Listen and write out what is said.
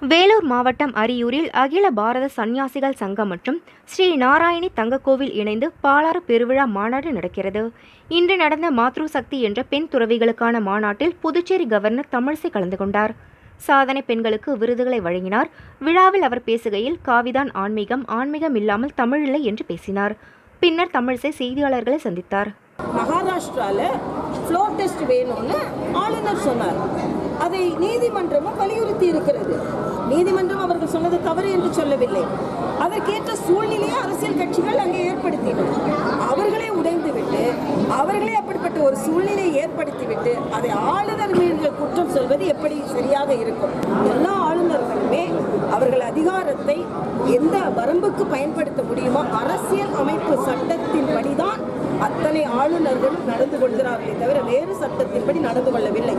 வேலூர் மாவட்டம் அரியூரில் அகில பாரத சன்னியாசிகள் சங்கம் மற்றும் ஸ்ரீ நாராயணி தங்கக்கோவில் இணைந்து பாலாறு பெருவிழா மாநாடு நடக்கிறது இன்று நடந்த மாத்ரு சக்தி என்ற பெண் துறவிகளுக்கான மாநாட்டில் புதுச்சேரி கவர்னர் தமிழிசை கலந்து கொண்டார் சாதனை பெண்களுக்கு விருதுகளை வழங்கினார் விழாவில் அவர் பேசுகையில் காவிதான் ஆன்மீகம் ஆன்மீகம் இல்லாமல் தமிழில்லை என்று பேசினார் பின்னர் தமிழிசை செய்தியாளர்களை சந்தித்தார் மகாராஷ்டிரால ஃப்ளோர் டெஸ்ட் வேணும்னு ஆளுநர் சொன்னார் அதை நீதிமன்றமும் வலியுறுத்தி இருக்கிறது நீதிமன்றம் அவர்கள் சொன்னது தவறு என்று சொல்லவில்லை அதற்கேற்ற சூழ்நிலையை அரசியல் கட்சிகள் அங்கே ஏற்படுத்தின அவர்களே உடைந்துவிட்டு அவர்களே அப்படிப்பட்ட ஒரு சூழ்நிலையை ஏற்படுத்திவிட்டு அதை ஆளுநர் மீது குற்றம் சொல்வது எப்படி சரியாக இருக்கும் எல்லா ஆளுநர்களுமே அவர்கள் அதிகாரத்தை எந்த வரம்புக்கு பயன்படுத்த முடியுமோ அரசியல் அமைப்பு சட்டத்தின்படிதான் அத்தனை ஆளுநர்களும் நடந்து கொள்கிறார்களே தவிர வேறு சட்டத்தின்படி நடந்து கொள்ளவில்லை